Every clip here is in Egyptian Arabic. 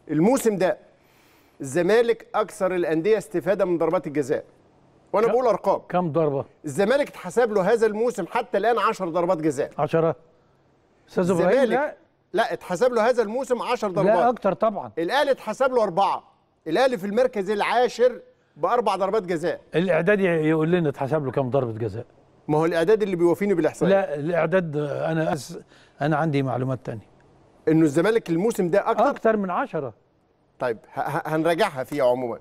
الموسم ده الزمالك اكثر الانديه استفاده من ضربات الجزاء وانا كم- بقول ارقام كم ضربه الزمالك اتحسب له هذا الموسم حتى الان 10 ضربات جزاء 10 استاذ ابراهيم لا الزمالك لا اتحسب له هذا الموسم 10 لا ضربات اكتر طبعا الاهلي اتحسب له اربعه الاهلي في المركز العاشر باربع ضربات جزاء الاعداد يقول لنا اتحسب له كم ضربه جزاء ما هو الاعداد اللي بيوافيني بالاحصائيه لا الاعداد انا أس... انا عندي معلومات تانية انه الزمالك الموسم ده اكتر اكتر من 10 طيب ه- ه- هنراجعها فيها عموما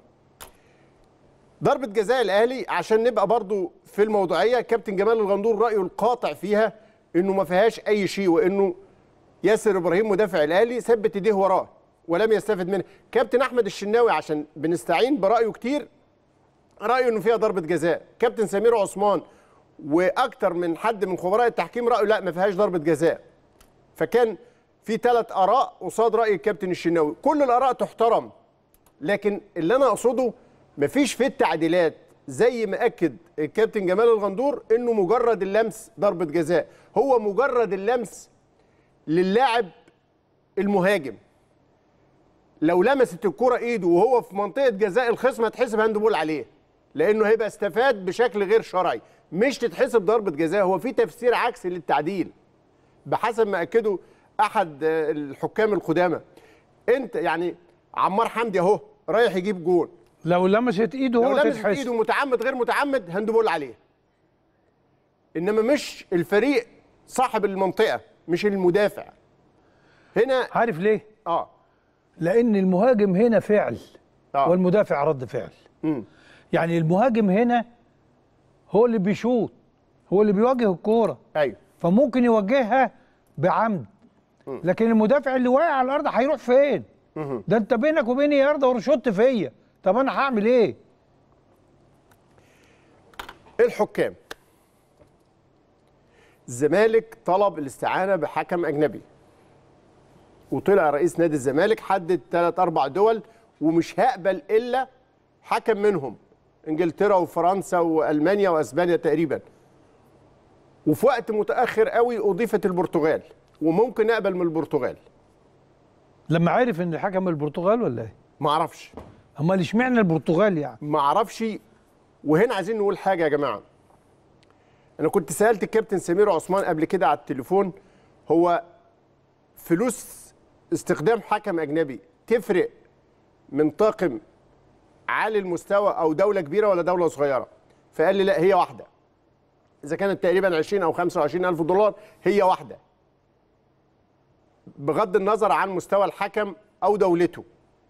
ضربة جزاء الأهلي عشان نبقى برضو في الموضوعية كابتن جمال الغندور رأيه القاطع فيها إنه ما فيهاش أي شيء وإنه ياسر إبراهيم مدافع الأهلي ثبت إيديه وراه ولم يستفد منه كابتن أحمد الشناوي عشان بنستعين برأيه كتير رأيه إنه فيها ضربة جزاء كابتن سمير عثمان وأكتر من حد من خبراء التحكيم رأيه لا ما فيهاش ضربة جزاء فكان في ثلاث آراء قصاد رأي الكابتن الشناوي كل الآراء تحترم لكن اللي انا اقصده مفيش في التعديلات زي ما اكد الكابتن جمال الغندور انه مجرد اللمس ضربه جزاء هو مجرد اللمس للاعب المهاجم لو لمست الكره ايده وهو في منطقه جزاء الخصم هتحسب هاندبول عليه لانه هيبقى استفاد بشكل غير شرعي مش تتحسب ضربه جزاء هو في تفسير عكسي للتعديل بحسب ما اكده احد آه، الحكام القدامى انت يعني عمار حمدي اهو رايح يجيب جول لو لمست ايده لو هو لمس تتحسب ايده متعمد غير متعمد هاندبول عليه انما مش الفريق صاحب المنطقه مش المدافع هنا عارف ليه اه لان المهاجم هنا فعل آه. والمدافع رد فعل مم. يعني المهاجم هنا هو اللي بيشوط هو اللي بيواجه الكوره ايوه فممكن يوجهها بعمد لكن المدافع اللي واقع على الارض هيروح فين ده انت بينك وبيني يا ارض ورشوت فيا طب انا هعمل ايه الحكام الزمالك طلب الاستعانه بحكم اجنبي وطلع رئيس نادي الزمالك حدد ثلاث اربع دول ومش هقبل الا حكم منهم انجلترا وفرنسا والمانيا واسبانيا تقريبا وفي وقت متاخر قوي اضيفت البرتغال وممكن اقبل من البرتغال لما عرف ان الحكم البرتغال ولا ايه ما اعرفش امال اشمعنى البرتغال يعني ما اعرفش وهنا عايزين نقول حاجه يا جماعه انا كنت سالت الكابتن سمير عثمان قبل كده على التليفون هو فلوس استخدام حكم اجنبي تفرق من طاقم عالي المستوى او دوله كبيره ولا دوله صغيره فقال لي لا هي واحده اذا كانت تقريبا 20 او 25 الف دولار هي واحده بغض النظر عن مستوى الحكم او دولته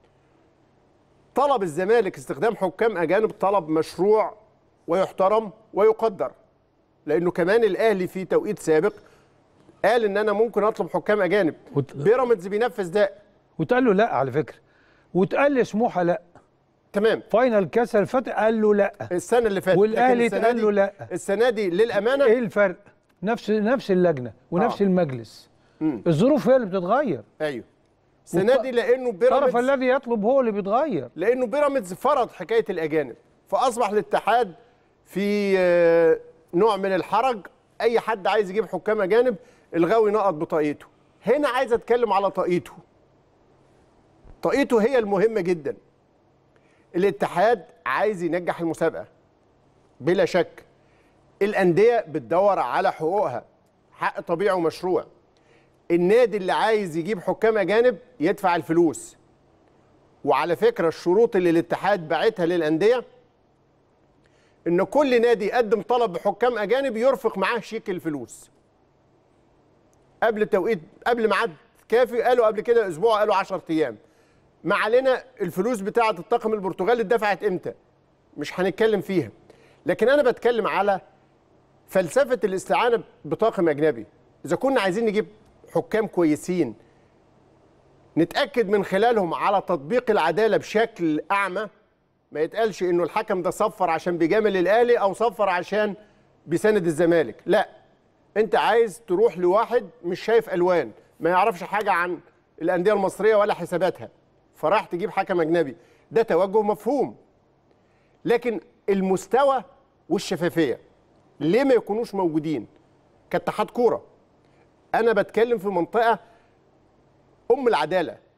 طلب الزمالك استخدام حكام اجانب طلب مشروع ويحترم ويقدر لانه كمان الاهلي في توقيت سابق قال ان انا ممكن اطلب حكام اجانب وت- بيراميدز بينفذ ده وتقال له لا على فكره وتقال لسموحه لا تمام فاينل كاس اللي فات قال له لا السنه اللي فاتت والأهلي لكن السنة اتقال له دي- لا. السنه دي للامانه ايه الفرق نفس نفس اللجنه ونفس آه. المجلس مم. الظروف هي اللي بتتغير ايوه السنه والط- دي لانه الطرف بيراميدز الذي يطلب هو اللي بيتغير لانه بيراميدز فرض حكايه الاجانب فاصبح الاتحاد في آه، نوع من الحرج اي حد عايز يجيب حكام اجانب الغاوي نقط بطاقيته هنا عايز اتكلم على طاقيته طاقيته هي المهمه جدا الاتحاد عايز ينجح المسابقه بلا شك الانديه بتدور على حقوقها حق طبيعي ومشروع النادي اللي عايز يجيب حكام اجانب يدفع الفلوس وعلى فكره الشروط اللي الاتحاد باعتها للانديه ان كل نادي يقدم طلب بحكام اجانب يرفق معاه شيك الفلوس قبل توقيت قبل ميعاد كافي قالوا قبل كده اسبوع قالوا 10 ايام ما علينا الفلوس بتاعه الطاقم البرتغالي اتدفعت امتى مش هنتكلم فيها لكن انا بتكلم على فلسفه الاستعانه بطاقم اجنبي اذا كنا عايزين نجيب حكام كويسين نتاكد من خلالهم على تطبيق العداله بشكل اعمى ما يتقالش انه الحكم ده صفر عشان بيجامل الاهلي او صفر عشان بيساند الزمالك لا انت عايز تروح لواحد مش شايف الوان ما يعرفش حاجه عن الانديه المصريه ولا حساباتها فراح تجيب حكم اجنبي ده توجه مفهوم لكن المستوى والشفافيه ليه ما يكونوش موجودين كاتحاد كوره انا بتكلم في منطقه ام العداله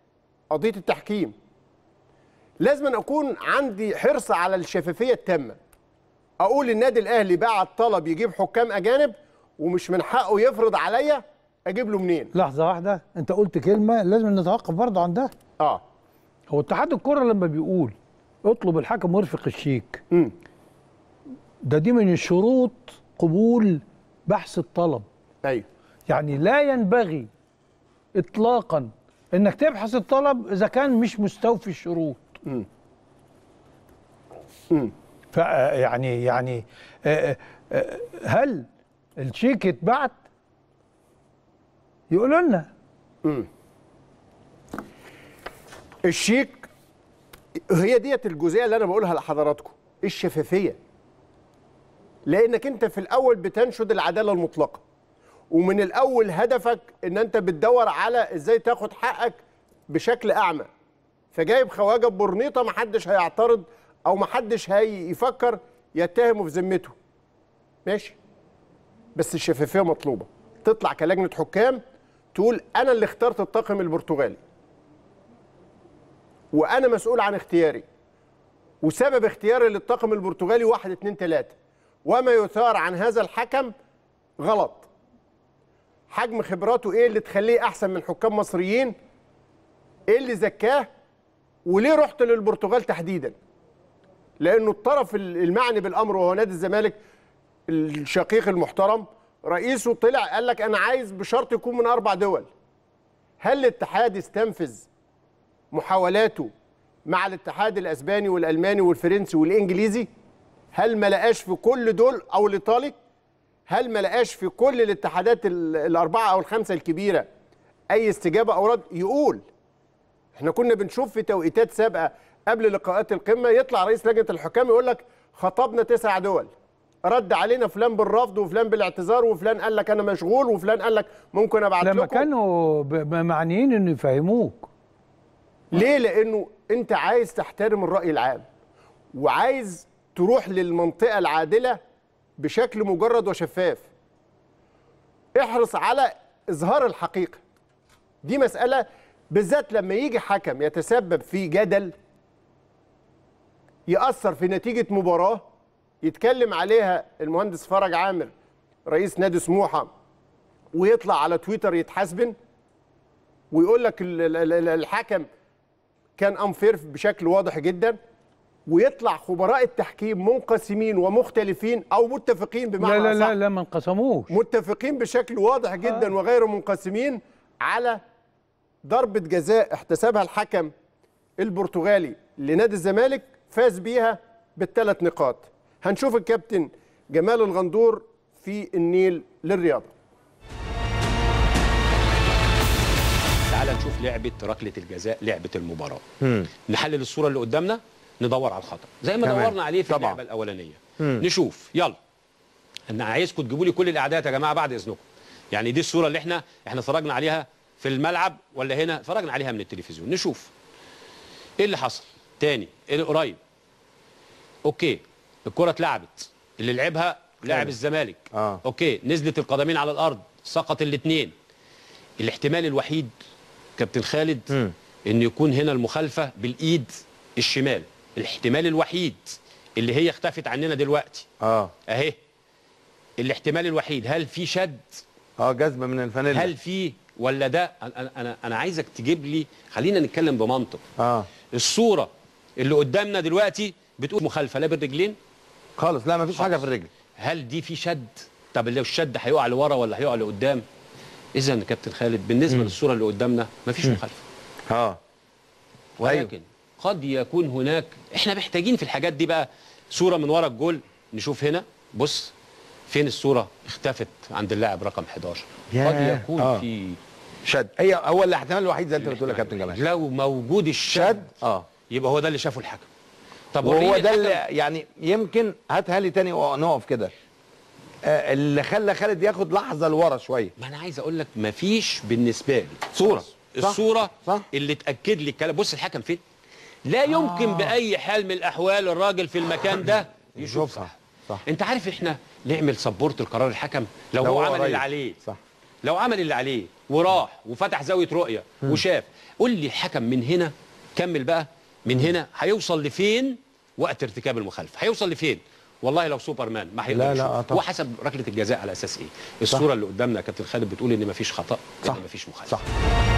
قضيه التحكيم لازم أن اكون عندي حرص على الشفافيه التامه اقول النادي الاهلي بعت طلب يجيب حكام اجانب ومش من حقه يفرض عليا اجيب له منين لحظه واحده انت قلت كلمه لازم نتوقف برضه عن ده اه هو اتحاد الكره لما بيقول اطلب الحكم وارفق الشيك امم ده دي من شروط قبول بحث الطلب ايوه يعني لا ينبغي اطلاقا انك تبحث الطلب اذا كان مش مستوفي الشروط امم امم ف يعني يعني آه، آه، هل الشيك اتبعت يقولوا لنا الشيك هي ديت الجزئيه اللي انا بقولها لحضراتكم الشفافيه لانك انت في الاول بتنشد العداله المطلقه ومن الاول هدفك ان انت بتدور على ازاي تاخد حقك بشكل اعمى فجايب خواجه بورنيطه محدش هيعترض او محدش هيفكر يتهمه في ذمته ماشي بس الشفافيه مطلوبه تطلع كلجنه حكام تقول انا اللي اخترت الطاقم البرتغالي وانا مسؤول عن اختياري وسبب اختياري للطاقم البرتغالي واحد اتنين تلاته وما يثار عن هذا الحكم غلط حجم خبراته ايه اللي تخليه احسن من حكام مصريين ايه اللي زكاه وليه رحت للبرتغال تحديدا لانه الطرف المعني بالامر وهو نادي الزمالك الشقيق المحترم رئيسه طلع قال لك انا عايز بشرط يكون من اربع دول هل الاتحاد استنفذ محاولاته مع الاتحاد الاسباني والالماني والفرنسي والانجليزي هل ما لقاش في كل دول او الايطالي هل ما لقاش في كل الاتحادات ال- الاربعه او الخمسه الكبيره اي استجابه او رد يقول احنا كنا بنشوف في توقيتات سابقه قبل لقاءات القمه يطلع رئيس لجنه الحكام يقول لك خطبنا تسع دول رد علينا فلان بالرفض وفلان بالاعتذار وفلان قال لك انا مشغول وفلان قال لك ممكن ابعت لما لكم كانوا ب- معنيين ان يفهموك ليه؟ لأنه أنت عايز تحترم الرأي العام وعايز تروح للمنطقة العادلة بشكل مجرد وشفاف. احرص على إظهار الحقيقة. دي مسألة بالذات لما يجي حكم يتسبب في جدل يأثر في نتيجة مباراة يتكلم عليها المهندس فرج عامر رئيس نادي سموحة ويطلع على تويتر يتحاسبن ويقول لك ال- ال- ال- الحكم كان انفير بشكل واضح جدا ويطلع خبراء التحكيم منقسمين ومختلفين او متفقين بمعنى لا لا أصح لا لا ما انقسموش متفقين بشكل واضح جدا وغير منقسمين على ضربة جزاء احتسبها الحكم البرتغالي لنادي الزمالك فاز بيها بالثلاث نقاط هنشوف الكابتن جمال الغندور في النيل للرياضة تعال نشوف لعبه ركله الجزاء لعبه المباراه نحلل الصوره اللي قدامنا ندور على الخطا زي ما تمام. دورنا عليه في طبعا. اللعبه الاولانيه نشوف يلا انا عايزكم تجيبوا لي كل الاعداد يا جماعه بعد اذنكم يعني دي الصوره اللي احنا احنا اتفرجنا عليها في الملعب ولا هنا اتفرجنا عليها من التلفزيون نشوف ايه اللي حصل تاني ايه اللي قريب اوكي الكره اتلعبت اللي لعبها لاعب الزمالك آه. اوكي نزلت القدمين على الارض سقط الاثنين الاحتمال الوحيد كابتن خالد مم. ان يكون هنا المخالفه بالايد الشمال الاحتمال الوحيد اللي هي اختفت عننا دلوقتي اه اهي الاحتمال الوحيد هل في شد اه جذب من الفانيلا هل في ولا ده انا انا انا عايزك تجيب لي خلينا نتكلم بمنطق اه الصوره اللي قدامنا دلوقتي بتقول مخالفه لا بالرجلين خالص لا مفيش حاجه في الرجل هل دي في شد طب لو الشد هيقع لورا ولا هيقع لقدام اذا يا كابتن خالد بالنسبه للصوره اللي قدامنا مفيش مخالفه اه ولكن قد يكون هناك احنا محتاجين في الحاجات دي بقى صوره من ورا الجول نشوف هنا بص فين الصوره اختفت عند اللاعب رقم 11 قد ياه. يكون آه. في شد هي هو الاحتمال الوحيد زي انت بتقول يا كابتن جمال لو موجود الشد شد اه يبقى هو ده اللي شافه الحكم طب وهو وريني ده الحكم. اللي يعني يمكن هاتها لي تاني ونقف كده آه اللي خلى خالد ياخد لحظه لورا شويه ما انا عايز اقول لك مفيش بالنسبه لي صورة. خلاص. صح. الصوره صح. اللي تاكد لي الكلام بص الحكم فين لا يمكن آه. باي حال من الاحوال الراجل في المكان ده يشوف يشوفها. صح صح. انت عارف احنا نعمل سبورت القرار الحكم لو, لو هو هو عمل اللي قريب. عليه صح لو عمل اللي عليه وراح وفتح زاويه رؤيه وشاف قول لي الحكم من هنا كمل بقى من هنا هيوصل لفين وقت ارتكاب المخالفه هيوصل لفين والله لو سوبرمان ما هيقدر لا، لا، يشوف. آه، طبعا. وحسب ركله الجزاء على اساس ايه الصوره اللي قدامنا يا كابتن خالد بتقول ان مفيش خطا صح. ان مفيش مخالفه صح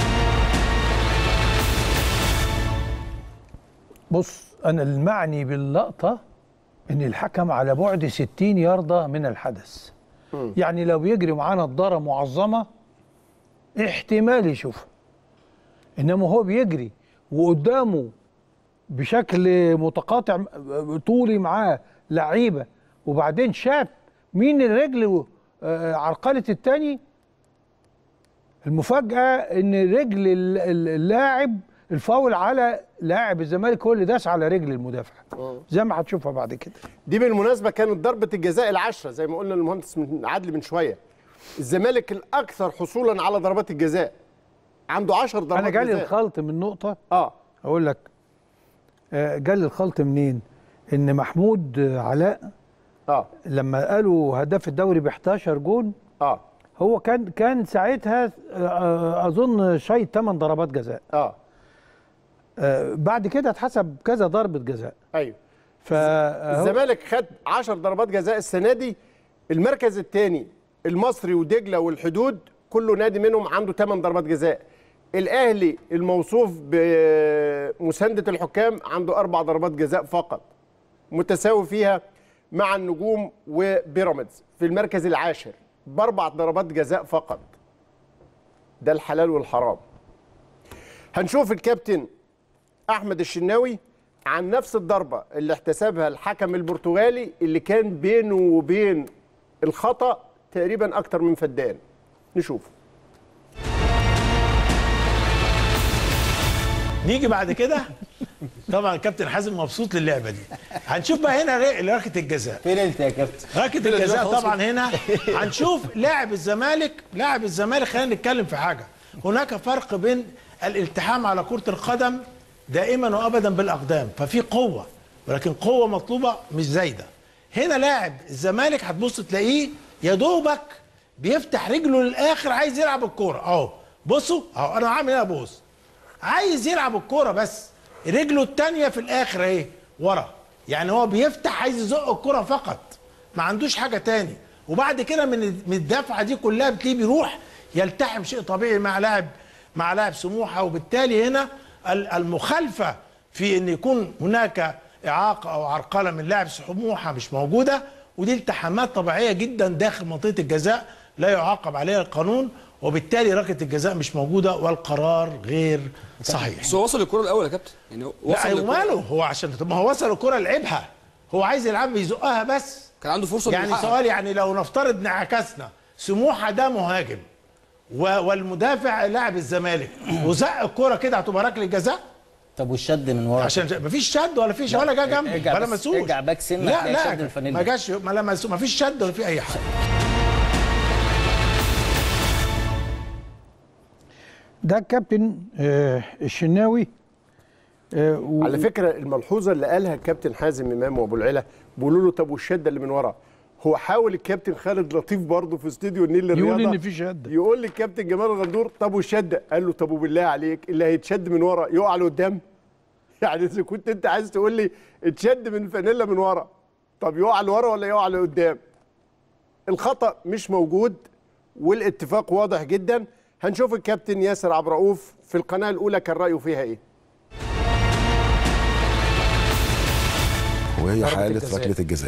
بص انا المعني باللقطه ان الحكم على بعد 60 ياردة من الحدث يعني لو بيجري معاه نضاره معظمه احتمال يشوفها انما هو بيجري وقدامه بشكل متقاطع طولي معاه لعيبه وبعدين شاف مين الرجل آه، عرقله التاني المفاجاه ان رجل ال- ال- اللاعب الفاول على لاعب الزمالك هو اللي داس على رجل المدافع زي ما هتشوفها بعد كده دي بالمناسبه كانت ضربه الجزاء العشره زي ما قلنا للمهندس من عدلي من شويه الزمالك الاكثر حصولا على ضربات الجزاء عنده 10 ضربات انا جالي جزاء الخلط من نقطه اه اقول لك آه، جالي الخلط منين ان محمود آه، علاء اه لما قالوا هداف الدوري ب 11 جون اه هو كان كان ساعتها آه، آه، اظن شيء 8 ضربات جزاء اه آه، بعد كده اتحسب كذا ضربه جزاء ايوه ف الزمالك خد 10 ضربات جزاء السنه دي المركز الثاني المصري ودجله والحدود كله نادي منهم عنده 8 ضربات جزاء الاهلي الموصوف بمسانده الحكام عنده اربع ضربات جزاء فقط متساوي فيها مع النجوم وبيراميدز في المركز العاشر باربع ضربات جزاء فقط ده الحلال والحرام هنشوف الكابتن احمد الشناوي عن نفس الضربه اللي احتسبها الحكم البرتغالي اللي كان بينه وبين الخطا تقريبا اكتر من فدان نشوف نيجي بعد كده طبعا كابتن حازم مبسوط للعبه دي هنشوف بقى هنا ر- ركله الجزاء فين انت يا كابتن ركله الجزاء طبعا هنا هنشوف لاعب الزمالك لاعب الزمالك خلينا نتكلم في حاجه هناك فرق بين الالتحام على كره القدم دائما وابدا بالاقدام ففي قوه ولكن قوه مطلوبه مش زايده هنا لاعب الزمالك هتبص تلاقيه يا دوبك بيفتح رجله للاخر عايز يلعب الكوره اهو بصوا اهو انا عامل هنا بص عايز يلعب الكوره بس رجله التانية في الاخر اهي ورا يعني هو بيفتح عايز يزق الكوره فقط ما عندوش حاجه تاني وبعد كده من من الدفعه دي كلها بتلاقيه بيروح يلتحم شيء طبيعي مع لاعب مع لاعب سموحه وبالتالي هنا ال- المخالفه في ان يكون هناك اعاقه او عرقله من لاعب سموحه مش موجوده ودي التحامات طبيعيه جدا داخل منطقه الجزاء لا يعاقب عليها القانون وبالتالي ركله الجزاء مش موجوده والقرار غير صحيح بس هو وصل الكرة الأول يا كابتن يعني هو لا وصل أيوة للكرة ماله هو عشان طب ما هو وصل الكره لعبها هو عايز يلعب يزقها بس كان عنده فرصة إنه يعني يحقق. سؤال يعني لو نفترض انعكسنا سموحه ده مهاجم و- والمدافع لاعب الزمالك وزق الكره كده هتبقى ركله جزاء طب والشد من ورا عشان مفيش شد ولا فيش ولا جه جنبه ارجع ما بس- لمسوش ارجع باك سنة لا هتلاقي لا شد الفانيلا. ما جاش ما لمسوش مفيش شد ولا في اي حاجه ده الكابتن آه، الشناوي آه، و- على فكره الملحوظه اللي قالها الكابتن حازم امام وابو العلا بيقولوا له طب والشده اللي من ورا هو حاول الكابتن خالد لطيف برضه في استوديو النيل للرياضه يقول ان في شده يقول للكابتن جمال غندور طب والشده قال له طب وبالله عليك اللي هيتشد من ورا يقع لقدام يعني اذا كنت انت عايز تقول لي اتشد من فانيلا من ورا طب يقع لورا ولا يقع لقدام الخطا مش موجود والاتفاق واضح جدا هنشوف الكابتن ياسر عبد الرؤوف في القناه الاولى كان رايه فيها ايه وهي حاله ركله الجزاء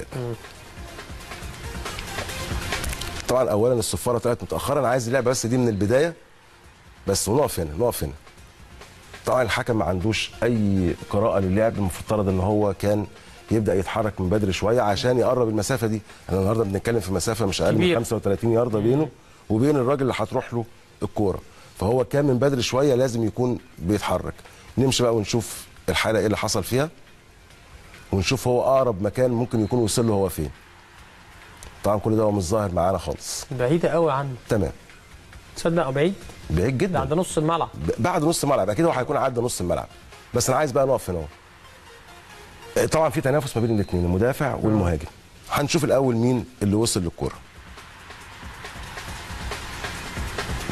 طبعا اولا الصفاره طلعت متاخره انا عايز اللعبه بس دي من البدايه بس ونقف هنا نقف هنا طبعا الحكم ما عندوش اي قراءه للعب المفترض ان هو كان يبدا يتحرك من بدري شويه عشان يقرب المسافه دي احنا النهارده بنتكلم في مسافه مش اقل من كبير. 35 يارده بينه وبين الراجل اللي هتروح له الكوره فهو كان من بدري شويه لازم يكون بيتحرك نمشي بقى ونشوف الحاله ايه اللي حصل فيها ونشوف هو اقرب مكان ممكن يكون وصل له هو فين طبعا كل ده هو مش ظاهر معانا خالص بعيدة قوي عنه تمام تصدق بعيد بعيد ده جدا عند نص الملعب ب- بعد نص الملعب اكيد هو هيكون عدى نص الملعب بس انا عايز بقى نقف هنا اهو آه، طبعا في تنافس ما بين الاثنين المدافع والمهاجم هنشوف الاول مين اللي وصل للكره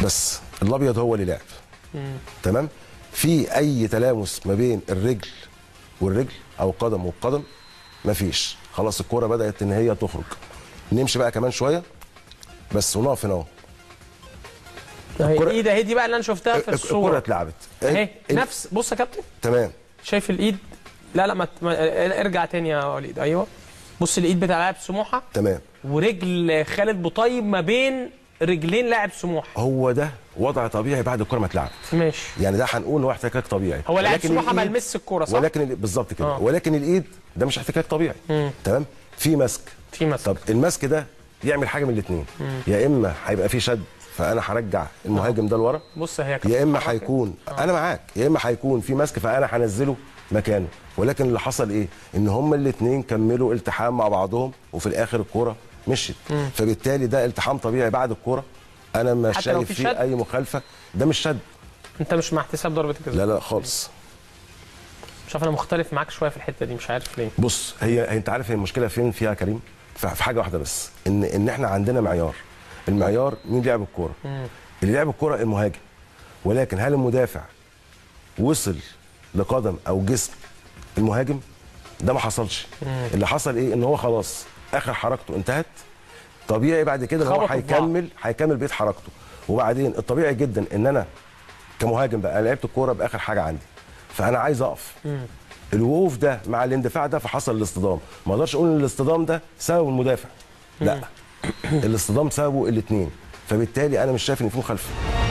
بس الابيض هو اللي لعب تمام في اي تلامس ما بين الرجل والرجل او قدم والقدم مفيش خلاص الكوره بدات ان هي تخرج نمشي بقى كمان شويه بس ونقف هنا اهو هي الكرة- الايد اهي دي بقى اللي انا شفتها في الكوره الصوره اتلعبت اهي ال- نفس بص يا كابتن تمام شايف الايد لا لا ما ت- ما- ارجع تاني يا وليد ايوه بص الايد بتاع لاعب سموحه تمام ورجل خالد بوطيب ما بين رجلين لاعب سموحه هو ده وضع طبيعي بعد الكوره ما اتلعبت ماشي يعني ده هنقول ان هو احتكاك طبيعي هو لاعب ولكن سموحه ما الإيد- لمسش الكوره صح؟ ولكن ال- بالظبط كده آه. ولكن الايد ده مش احتكاك طبيعي مم. تمام في مسك في مسك طب المسك ده يعمل حاجه من الاثنين يا اما هيبقى في شد فانا هرجع المهاجم ده لورا بص هي كابتن يا اما حركة. هيكون انا معاك يا اما هيكون في مسك فانا هنزله مكانه ولكن اللي حصل ايه ان هما الاثنين كملوا التحام مع بعضهم وفي الاخر الكوره مشيت فبالتالي ده التحام طبيعي بعد الكوره انا مش حتى لو شايف في فيه شد؟ اي مخالفه ده مش شد انت مش مع احتساب ضربه الجزاء لا لا خالص مش عارف انا مختلف معاك شويه في الحته دي مش عارف ليه بص هي هي انت عارف هي المشكله فين فيها يا كريم ف- في حاجه واحده بس ان ان احنا عندنا معيار المعيار مين لعب الكوره اللي لعب الكوره المهاجم ولكن هل المدافع وصل لقدم او جسم المهاجم ده ما حصلش اللي حصل ايه ان هو خلاص اخر حركته انتهت طبيعي بعد كده ان هو خبطوا في بعض. هيكمل هيكمل بقيه حركته وبعدين الطبيعي جدا ان انا كمهاجم بقى انا لعبت الكوره باخر حاجه عندي فانا عايز اقف الوقوف ده مع الاندفاع ده فحصل الاصطدام ما اقدرش اقول ان الاصطدام ده سبب المدافع لا الاصطدام سببه الاثنين فبالتالي انا مش شايف ان في مخالفه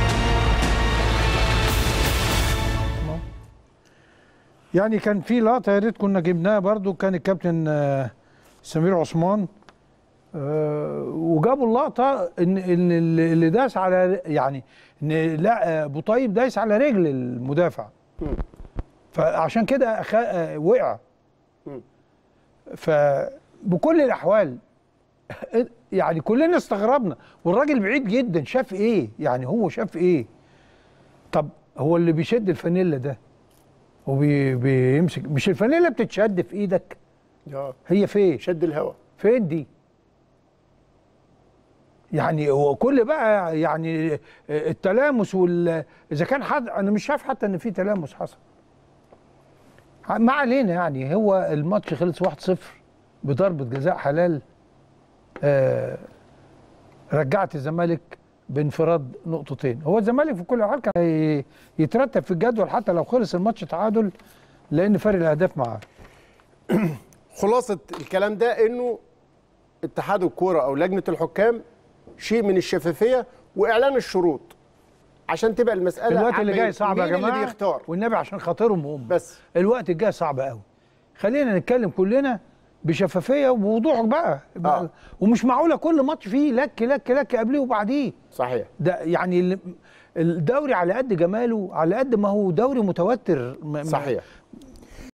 يعني كان في لقطه يا ريت كنا جبناها برضو كان الكابتن آه، سمير عثمان آه، وجابوا اللقطه ان ان اللي اللي داس على يعني ان لا آه، ابو طيب دايس على رجل المدافع فعشان كده أخ- آه، وقع فبكل الاحوال يعني كلنا استغربنا والراجل بعيد جدا شاف ايه يعني هو شاف ايه طب هو اللي بيشد الفانيلا ده وبيمسك مش الفانيلا بتتشد في ايدك اه هي فين شد الهواء فين دي يعني هو كل بقى يعني التلامس وال اذا كان حد انا مش شايف حتى ان في تلامس حصل ما علينا يعني هو الماتش خلص 1-0 بضربة جزاء حلال آه رجعت الزمالك بانفراد نقطتين هو الزمالك في كل الاحوال كان هي- يترتب في الجدول حتى لو خلص الماتش تعادل لان فرق الاهداف معاه خلاصه الكلام ده انه اتحاد الكوره او لجنه الحكام شيء من الشفافيه واعلان الشروط عشان تبقى المساله الوقت اللي عامة جاي صعب يا مين جماعه اللي بيختار والنبي عشان خاطرهم هم بس الوقت الجاي صعب قوي خلينا نتكلم كلنا بشفافيه وبوضوح بقى آه. ومش معقوله كل ماتش فيه لك لك لك قبليه وبعديه صحيح ده يعني ال- الدوري على قد جماله على قد ما هو دوري متوتر م- م- صحيح.